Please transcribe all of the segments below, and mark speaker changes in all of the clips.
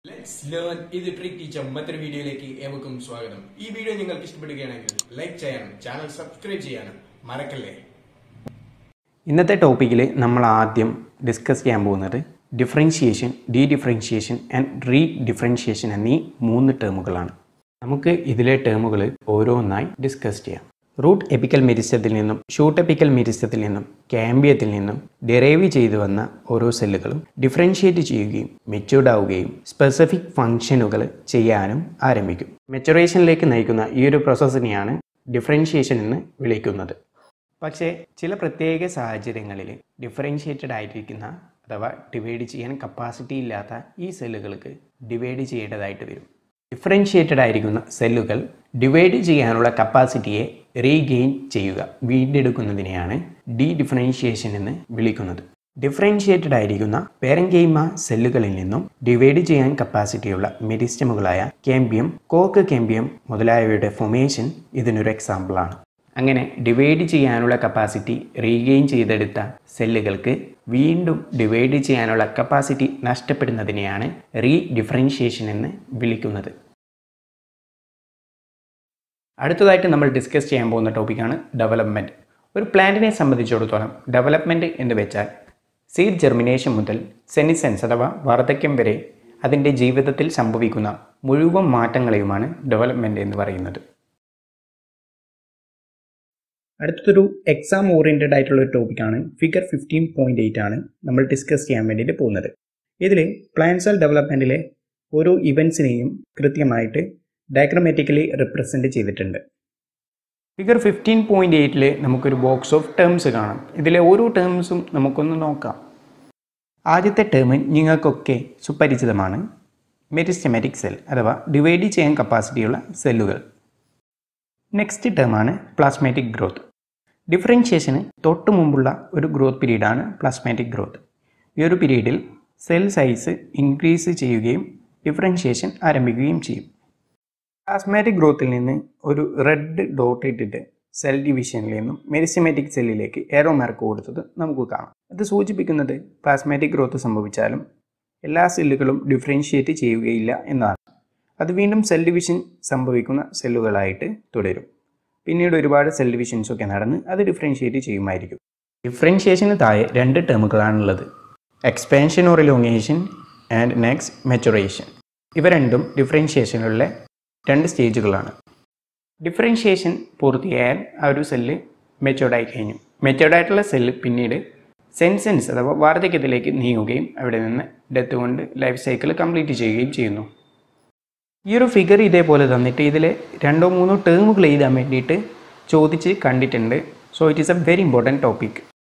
Speaker 1: let's learn ഇത് trick teacher മറ്റൊരു വീഡിയോയിലേക്ക് ഏവർക്കും സ്വാഗതം ഈ വീഡിയോ നിങ്ങൾക്ക് ഇഷ്ടപ്പെടുകയാണെങ്കിൽ ലൈക്ക് ചെയ്യാനും ചാനൽ സബ്സ്ക്രൈബ് ചെയ്യാനും മറക്കല്ലേ
Speaker 2: ഇന്നത്തെ ടോപ്പിക്കിൽ നമ്മൾ ആദ്യം ഡിസ്കസ് ചെയ്യാൻ പോകുന്നത് differentiation dedifferentiation and redifferentiation എന്നീ മൂന്ന് ടേമുകളാണ് നമുക്ക് ഇതിലെ ടേമുകൾ ഓരോന്നായി ഡിസ്കസ് ചെയ്യാം റൂട്ട് എപ്പിക്കൽ മെരിസ്റ്റത്തിൽ നിന്നും ഷൂട്ട് എപ്പിക്കൽ മെരിസ്റ്റത്തിൽ നിന്നും കാമ്പിയത്തിൽ നിന്നും ഡെറൈവ് ചെയ്തു വന്ന ഓരോ സെല്ലുകളും ഡിഫറൻഷിയേറ്റ് ചെയ്യുകയും മെച്യൂർഡ് ആവുകയും സ്പെസിഫിക് ഫംഗ്ഷനുകൾ ചെയ്യാനും ആരംഭിക്കും മെച്ചുറേഷനിലേക്ക് നയിക്കുന്ന ഈ ഒരു പ്രോസസ്സിനെയാണ് ഡിഫറൻഷിയേഷൻ എന്ന് വിളിക്കുന്നത് പക്ഷേ ചില പ്രത്യേക സാഹചര്യങ്ങളിൽ ഡിഫറൻഷിയേറ്റഡ് ആയിരിക്കുന്ന അഥവാ ഡിവൈഡ് ചെയ്യാൻ കപ്പാസിറ്റി ഇല്ലാത്ത ഈ സെല്ലുകൾക്ക് ഡിവൈഡ് ചെയ്യേണ്ടതായിട്ട് വരും ഡിഫറൻഷിയേറ്റഡ് ആയിരിക്കുന്ന സെല്ലുകൾ ഡിവൈഡ് ചെയ്യാനുള്ള കപ്പാസിറ്റിയെ റീഗെയിൻ ചെയ്യുക വീണ്ടെടുക്കുന്നതിനെയാണ് ഡി ഡിഫറൻഷിയേഷൻ എന്ന് വിളിക്കുന്നത് ഡിഫറൻഷിയേറ്റഡ് ആയിരിക്കുന്ന പേരങ്കൈമ സെല്ലുകളിൽ നിന്നും ഡിവൈഡ് ചെയ്യാൻ കപ്പാസിറ്റിയുള്ള മെരിസ്റ്റമുകളായ കേമ്പിയം കോക്ക് കേമ്പിയം മുതലായവയുടെ ഫൊമേഷൻ ഇതിനൊരു എക്സാമ്പിളാണ് അങ്ങനെ ഡിവൈഡ് ചെയ്യാനുള്ള കപ്പാസിറ്റി റീഗെയിൻ ചെയ്തെടുത്ത സെല്ലുകൾക്ക് വീണ്ടും ഡിവൈഡ് ചെയ്യാനുള്ള കപ്പാസിറ്റി നഷ്ടപ്പെടുന്നതിനെയാണ് റീ ഡിഫറൻഷിയേഷൻ എന്ന് വിളിക്കുന്നത് അടുത്തതായിട്ട് നമ്മൾ ഡിസ്കസ് ചെയ്യാൻ പോകുന്ന ടോപ്പിക്കാണ് ഡെവലപ്മെൻറ്റ് ഒരു പ്ലാന്റിനെ സംബന്ധിച്ചിടത്തോളം ഡെവലപ്മെൻറ്റ് എന്ന് വെച്ചാൽ സീഡ് ജെർമിനേഷൻ മുതൽ സെനിസെൻസ് അഥവാ വാർദ്ധക്യം വരെ അതിൻ്റെ ജീവിതത്തിൽ സംഭവിക്കുന്ന മുഴുവൻ മാറ്റങ്ങളെയുമാണ് ഡെവലപ്മെൻറ്റ് എന്ന് പറയുന്നത് അടുത്തൊരു എക്സാം ഓറിയൻറ്റഡ് ആയിട്ടുള്ള ഒരു ടോപ്പിക്കാണ് ഫിഗർ ഫിഫ്റ്റീൻ പോയിൻ്റ് എയ്റ്റ് ആണ് നമ്മൾ ഡിസ്കസ് ചെയ്യാൻ വേണ്ടിയിട്ട് പോകുന്നത് ഇതിൽ പ്ലാൻസൽ ഡെവലപ്മെൻറ്റിലെ ഓരോ ഇവൻസിനെയും കൃത്യമായിട്ട് ഡയഗ്രമാറ്റിക്കലി റിപ്രസെൻറ്റ് ചെയ്തിട്ടുണ്ട് ഫിഗർ ഫിഫ്റ്റീൻ പോയിൻ്റ് എയ്റ്റിൽ നമുക്കൊരു ബോക്സ് ഓഫ് ടേംസ് കാണാം ഇതിലെ ഓരോ ടേംസും നമുക്കൊന്ന് നോക്കാം ആദ്യത്തെ ടേം നിങ്ങൾക്കൊക്കെ സുപരിചിതമാണ് മെരിസ്റ്റമാറ്റിക് സെൽ അഥവാ ഡിവൈഡ് ചെയ്യാൻ കപ്പാസിറ്റിയുള്ള സെല്ലുകൾ നെക്സ്റ്റ് ടേമാണ് പ്ലാസ്മാറ്റിക് ഗ്രോത്ത് ഡിഫറൻഷിയേഷന് തൊട്ട് മുമ്പുള്ള ഒരു ഗ്രോത്ത് പീരീഡാണ് പ്ലാസ്മാറ്റിക് ഗ്രോത്ത് ഈ ഒരു പീരീഡിൽ സെൽ സൈസ് ഇൻക്രീസ് ചെയ്യുകയും ഡിഫറൻഷിയേഷൻ ആരംഭിക്കുകയും ചെയ്യും പ്ലാസ്മാറ്റിക് ഗ്രോത്തിൽ നിന്ന് ഒരു റെഡ് ഡോട്ട് ഇട്ടിട്ട് സെൽ ഡിവിഷനിൽ നിന്നും മെരിസ്റ്റമാറ്റിക് സെല്ലിലേക്ക് ഏറോ മാർക്ക് കൊടുത്തത് നമുക്ക് കാണാം ഇത് സൂചിപ്പിക്കുന്നത് പ്ലാസ്മാറ്റിക് ഗ്രോത്ത് സംഭവിച്ചാലും എല്ലാ സെല്ലുകളും ഡിഫറൻഷിയേറ്റ് ചെയ്യുകയില്ല എന്നതാണ് അത് വീണ്ടും സെൽ ഡിവിഷൻ സംഭവിക്കുന്ന സെല്ലുകളായിട്ട് തുടരും പിന്നീട് ഒരുപാട് സെൽ ഡിവിഷൻസ് ഒക്കെ നടന്ന് അത് ഡിഫറൻഷിയേറ്റ് ചെയ്യുമായിരിക്കും ഡിഫറൻഷിയേഷന് താഴെ രണ്ട് ടേമുകളാണുള്ളത് expansion or elongation and next maturation ഇവ രണ്ടും ഡിഫറൻഷിയേഷനുള്ള രണ്ട് സ്റ്റേജുകളാണ് ഡിഫറൻഷിയേഷൻ പൂർത്തിയായാൽ ആ ഒരു സെല്ല് മെച്ചോർഡായി കഴിഞ്ഞു മെച്ചോർഡായിട്ടുള്ള സെല്ല് പിന്നീട് സെൻസെൻസ് അഥവാ വാർദ്ധക്യത്തിലേക്ക് നീങ്ങുകയും അവിടെ നിന്ന് ഡെത്ത് കൊണ്ട് ലൈഫ് സൈക്കിൾ കംപ്ലീറ്റ് ചെയ്യുകയും ചെയ്യുന്നു ഈ ഒരു ഫിഗർ ഇതേപോലെ തന്നിട്ട് ഇതിൽ രണ്ടോ മൂന്നോ ടേമുകൾ എഴുതാൻ വേണ്ടിയിട്ട് ചോദിച്ച് കണ്ടിട്ടുണ്ട് so it is a very important topic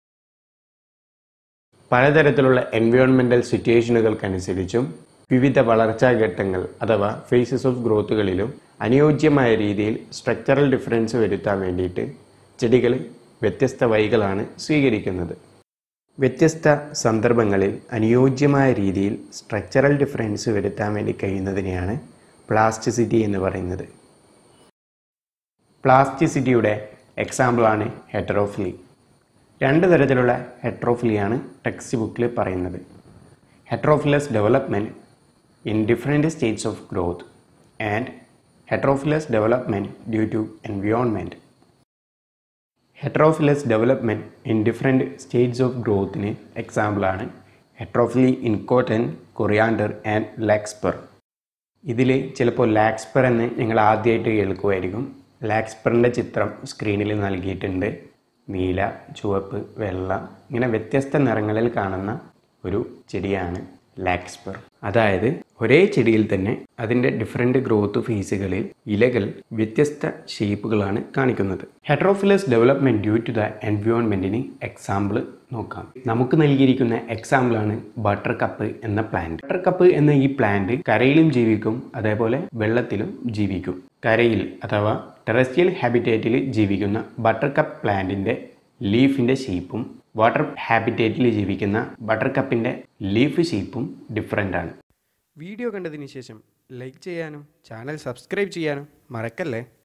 Speaker 1: പലതരത്തിലുള്ള എൻവയോൺമെന്റൽ സിറ്റുവേഷനുകൾക്കനുസരിച്ചും വിവിധ വളർച്ചാ ഘട്ടങ്ങൾ അഥവാ ഫേസസ് ഓഫ് ഗ്രോത്തുകളിലും അനുയോജ്യമായ രീതിയിൽ സ്ട്രക്ചറൽ ഡിഫറൻസ് വരുത്താൻ വേണ്ടിയിട്ട് ചെടികൾ വ്യത്യസ്ത വഴികളാണ് സ്വീകരിക്കുന്നത് വ്യത്യസ്ത സന്ദർഭങ്ങളിൽ അനുയോജ്യമായ രീതിയിൽ സ്ട്രക്ചറൽ ഡിഫറൻസ് വരുത്താൻ വേണ്ടി കഴിയുന്നതിനെയാണ് പ്ലാസ്റ്റിസിറ്റി എന്ന് പറയുന്നത് പ്ലാസ്റ്റിസിറ്റിയുടെ എക്സാമ്പിളാണ് ഹെറ്ററോഫിലി രണ്ട് തരത്തിലുള്ള ഹെട്രോഫിലിയാണ് ടെക്സ്റ്റ് ബുക്കിൽ പറയുന്നത് heterophyllous development in different states of growth and heterophyllous development due to environment heterophyllous development in different states of ഗ്രോത്തിന് എക്സാമ്പിളാണ് heterophylly in cotton coriander and larkspur ഇതിൽ ചിലപ്പോൾ ലാക്സ്പർ എന്ന് നിങ്ങൾ ആദ്യമായിട്ട് കേൾക്കുമായിരിക്കും ലാക്സ്പറിൻ്റെ ചിത്രം സ്ക്രീനിൽ നൽകിയിട്ടുണ്ട് നീല ചുവപ്പ് വെള്ള ഇങ്ങനെ വ്യത്യസ്ത നിറങ്ങളിൽ കാണുന്ന ഒരു ചെടിയാണ് ലാക്സ്പർ അതായത് ഒരേ ചെടിയിൽ തന്നെ അതിൻ്റെ ഡിഫറെൻ്റ് ഗ്രോത്ത് ഫേസുകളിൽ ഇലകൾ വ്യത്യസ്ത ഷേപ്പുകളാണ് കാണിക്കുന്നത് heterophyllous development due to the എൻവയോൺമെൻറ്റിന് എക്സാമ്പിൾ നോക്കാം നമുക്ക് നൽകിയിരിക്കുന്ന എക്സാമ്പിളാണ് ബട്ടർ കപ്പ് എന്ന പ്ലാന്റ് ബട്ടർ കപ്പ് എന്ന ഈ പ്ലാന്റ് കരയിലും ജീവിക്കും അതേപോലെ വെള്ളത്തിലും ജീവിക്കും കരയിൽ അഥവാ ടെറസ്ട്രിയൽ ഹാബിറ്റേറ്റിൽ ജീവിക്കുന്ന ബട്ടർ കപ്പ് പ്ലാന്റിൻ്റെ ലീഫിൻ്റെ ഷേപ്പും വാട്ടർ ഹാബിറ്റേറ്റിൽ ജീവിക്കുന്ന ബട്ടർ കപ്പിൻ്റെ ലീഫ് ഷേപ്പും ഡിഫറെൻ്റ് ആണ്
Speaker 2: വീഡിയോ കണ്ടതിന് ശേഷം ലൈക്ക് ചെയ്യാനും ചാനൽ സബ്സ്ക്രൈബ് ചെയ്യാനും മറക്കല്ലേ